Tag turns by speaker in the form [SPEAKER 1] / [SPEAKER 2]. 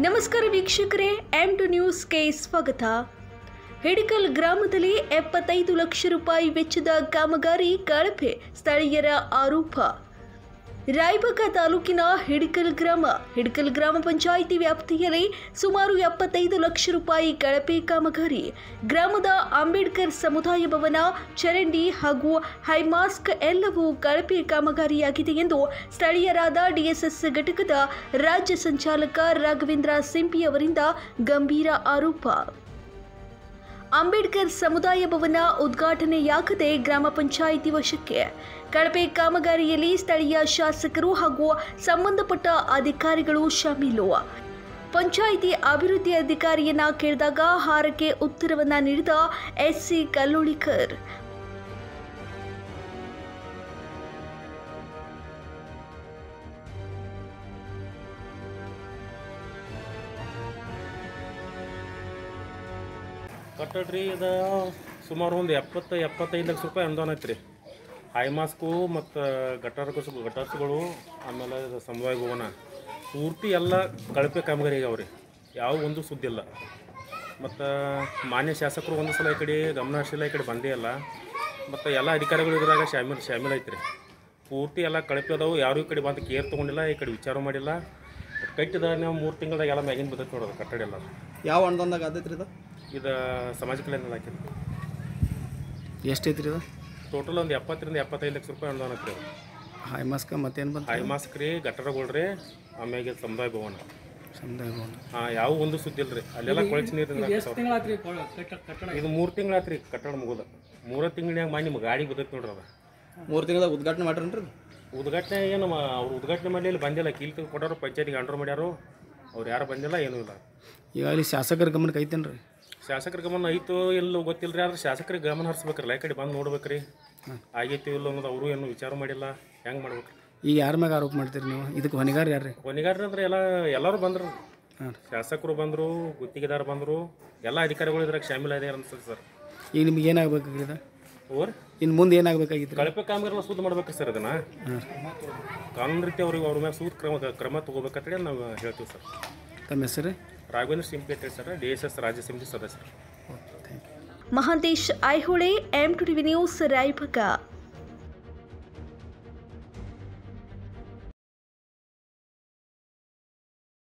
[SPEAKER 1] ನಮಸ್ಕಾರ ವೀಕ್ಷಕರೇ M to ನ್ಯೂಸ್ಗೆ ಸ್ವಾಗತ ಹಿಡಕಲ್ ಗ್ರಾಮದಲ್ಲಿ ಎಪ್ಪತ್ತೈದು ಲಕ್ಷ ರೂಪಾಯಿ ವೆಚ್ಚದ ಕಾಮಗಾರಿ ಕಳಪೆ ಸ್ಥಳೀಯರ ಆರೋಪ ರಾಯಬಾಗ ತಾಲೂಕಿನ ಹಿಡಕಲ್ ಗ್ರಾಮ ಹಿಡಕಲ್ ಗ್ರಾಮ ಪಂಚಾಯಿತಿ ವ್ಯಾಪ್ತಿಯಲ್ಲಿ ಸುಮಾರು ಎಪ್ಪತ್ತೈದು ಲಕ್ಷ ರೂಪಾಯಿ ಕಳಪೆ ಕಾಮಗಾರಿ ಗ್ರಾಮದ ಅಂಬೇಡ್ಕರ್ ಸಮುದಾಯ ಭವನ ಚರಂಡಿ ಹಾಗೂ ಹೈಮಾಸ್ಕ್ ಎಲ್ಲವೂ ಕಳಪೆ ಕಾಮಗಾರಿಯಾಗಿದೆ ಎಂದು ಸ್ಥಳೀಯರಾದ ಡಿಎಸ್ಎಸ್ ಘಟಕದ ರಾಜ್ಯ ಸಂಚಾಲಕ ರಾಘವೇಂದ್ರ ಸಿಂಪಿ ಅವರಿಂದ ಗಂಭೀರ ಆರೋಪ ಅಂಬೇಡ್ಕರ್ ಸಮುದಾಯ ಭವನ ಉದ್ಘಾಟನೆಯಾಗದೆ ಗ್ರಾಮ ಪಂಚಾಯಿತಿ ವಶಕ್ಕೆ ಕಳಪೆ ಕಾಮಗಾರಿಯಲ್ಲಿ ಸ್ಥಳೀಯ ಶಾಸಕರು ಹಾಗೂ ಸಂಬಂಧಪಟ್ಟ ಅಧಿಕಾರಿಗಳು ಶಾಮೀಲು ಪಂಚಾಯಿತಿ ಅಭಿವೃದ್ಧಿ ಅಧಿಕಾರಿಯನ್ನ ಕೇಳಿದಾಗ ಹಾರಕ್ಕೆ ಉತ್ತರವನ್ನ ನೀಡಿದ ಎಸ್ಸಿ ಕಲ್ಲೋಳಿಕರ್
[SPEAKER 2] ಕಟ್ಟಡ್ರಿ ಇದು ಸುಮಾರು ಒಂದು ಎಪ್ಪತ್ತು ಎಪ್ಪತ್ತೈದು ಲಕ್ಷ ರೂಪಾಯಿ ಅನುದಾನ ಐತ್ರಿ ಹೈ ಮಾಸ್ಕು ಮತ್ತು ಗಟಾರ್ಸ್ ಗಟಾರ್ಸ್ಗಳು ಆಮೇಲೆ ಇದು ಸಮವಾಯ ಭವನ ಪೂರ್ತಿ ಎಲ್ಲ ಕಳಪೆ ಕಾಮಗಾರಿ ಆಗ್ಯಾವ ರೀ ಯಾವ ಒಂದು ಸುದ್ದಿ ಇಲ್ಲ ಮತ್ತು ಮಾನ್ಯ ಶಾಸಕರು ಒಂದು ಸಲ ಈ ಕಡೆ ಗಮನ ಹರಿಸಿಲ್ಲ ಈ ಕಡೆ ಬಂದೇ ಇಲ್ಲ ಮತ್ತು ಎಲ್ಲ ಅಧಿಕಾರಿಗಳು ಇದ್ರಾಗ ಶಾಮೀಲ್ ಶಾಮೀಲ್ ಐತ್ರಿ ಪೂರ್ತಿ ಎಲ್ಲ ಕಳಪೆ ಅದಾವು ಯಾರು ಈ ಕಡೆ ಬಂದು ಕೇರ್ ತೊಗೊಂಡಿಲ್ಲ ಈ ಕಡೆ ವಿಚಾರ ಮಾಡಿಲ್ಲ ಕಟ್ಟಿದ ನಾವು ಮೂರು ತಿಂಗಳದಾಗ ಎಲ್ಲ ಮ್ಯಾಗಿನ ಬದಕ್ಕೆ ನೋಡೋದು ಕಟ್ಟಡ ಎಲ್ಲ
[SPEAKER 3] ಯಾವ ಅನುದಾನದಾಗ ಆದೈತ್ರಿ ಇದು
[SPEAKER 2] ಇದು ಸಮಾಜ ಕಲ್ಯಾಣ ಇಲಾಖೆ
[SPEAKER 3] ಎಷ್ಟು ಐತ್ರಿ ಇದು
[SPEAKER 2] ಟೋಟಲ್ ಒಂದು ಎಪ್ಪತ್ತರಿಂದ ಎಪ್ಪತ್ತೈದು ಲಕ್ಷ ರೂಪಾಯಿ ಅನುದಾನ ಐತ್ರಿ
[SPEAKER 3] ಹೈ ಮಾಸ್ಕ ಮತ್ತೇನು ಬಂತು
[SPEAKER 2] ಹೈ ಮಾಸ್ಕ್ ರೀ ಗಟ್ಟರಗಳ್ರಿ ಆಮ್ಯಾಗ ಸಮುದಾಯ ಭವನ
[SPEAKER 3] ಸಮುದಾಯ ಭವನ
[SPEAKER 2] ಹಾಂ ಯಾವ ಒಂದು ಸುದ್ದಿ ಇಲ್ರಿ ಅಲ್ಲೆಲ್ಲ ಕೊಳಚೆ ನೀರಿಂದ ಇದು ಮೂರು ತಿಂಗಳಾತ್ರಿ ಕಟ್ಟಡ ಮುಗಿದ ಮೂರ ತಿಂಗಳನ್ಯಾಗ ಮಾಡಿ ನಿಮ್ಮ ಗಾಡಿ ಬದೈತಿ ನೋಡ್ರಿ ಅದ
[SPEAKER 3] ಮೂರು ತಿಂಗಳದಾಗ ಉದ್ಘಾಟನೆ ಮಾಡ್ರಿ
[SPEAKER 2] ಉದ್ಘಾಟನೆ ಏನು ಮಾ- ಅವ್ರು ಉದ್ಘಾಟನೆ ಮಾಡಲಿ ಇಲ್ಲಿ ಬಂದಿಲ್ಲ ಕೀಲ್ ಕೊಟ್ಟರು ಪಂಚಾಯತಿಗೆ ಅಂಡ್ರ್ ಮಾಡ್ಯಾರು ಅವ್ರು ಯಾರು ಬಂದಿಲ್ಲ ಏನೂ ಇಲ್ಲ
[SPEAKER 3] ಈಗ ಅಲ್ಲಿ ಶಾಸಕರ ಗಮನಕ್ಕೆ ಐತೇನು ರೀ
[SPEAKER 2] ಶಾಸಕರ ಗಮನ ಐತೋ ಎಲ್ಲೋ ಗೊತ್ತಿಲ್ಲ ರೀ ಆದ್ರೆ ಶಾಸಕರಿಗೆ ಗಮನ ಹರಿಸ್ಬೇಕ್ರಲ್ಲ ಈ ಕಡೆ ಬಂದು ನೋಡ್ಬೇಕ್ರಿ ಆಗೈತಿ ಇಲ್ಲ ಅನ್ನೋದು ಅವರು ಏನು ವಿಚಾರ ಮಾಡಿಲ್ಲ ಹೆಂಗೆ ಮಾಡ್ಬೇಕ್ರಿ
[SPEAKER 3] ಈಗ ಯಾರ ಮ್ಯಾಗ ಆರೋಪ ಮಾಡ್ತೀರಿ ನೀವು ಇದಕ್ಕೆ ಹೊಣೆಗಾರ ಯಾರು ರೀ
[SPEAKER 2] ಕೊನೆಗಾರ ಅಂದ್ರೆ ಎಲ್ಲ ಎಲ್ಲರೂ ಬಂದರು
[SPEAKER 3] ಹಾಂ ರೀ
[SPEAKER 2] ಶಾಸಕರು ಬಂದರು ಗುತ್ತಿಗೆದಾರ ಬಂದರು ಎಲ್ಲ ಅಧಿಕಾರಿಗಳು ಇದ್ರಾಗ ಶಾಮೀಲ್ ಆಗ್ಯಾರ ಅನ್ಸುತ್ತೆ ಸರ್
[SPEAKER 3] ಈಗ ನಿಮ್ಗೆ ಏನಾಗಬೇಕಾಗ್ರಿ ಇದು
[SPEAKER 2] ಓರ್
[SPEAKER 3] ಇನ್ನು ಮುಂದೆ ಏನಾಗಬೇಕಾಗಿತ್ತು ರೀ
[SPEAKER 2] ಕಳಪೆ ಕಾಮಗಾರಿನ ಸುದ್ದಿ ಮಾಡ್ಬೇಕ್ರಿ ಸರ್ ಅದನ್ನ
[SPEAKER 3] ಹಾಂ
[SPEAKER 2] ಕಾನೂನು ರೀತಿ ಅವ್ರಿಗೆ ಅವ್ರ ಮೇಲೆ ಸೂತ್ ಕ್ರಮ ಕ್ರಮ ತಗೋಬೇಕಂತೇಳಿ ನಾವು ಹೇಳ್ತೀವಿ ಸರ್
[SPEAKER 3] ತಮ್ಮ ಹೆಸರು
[SPEAKER 2] ರಾಘವೇಂದ್ರ ಸಿಂಪಿ ಅಂತ ಸರ್ ಡಿ ಎಸ್ ಎಸ್ ರಾಜ್ಯ ಸಮಿತಿ ಸದಸ್ಯರು
[SPEAKER 3] okay thank you
[SPEAKER 1] Mahantesh Aihole M two TV news Raybag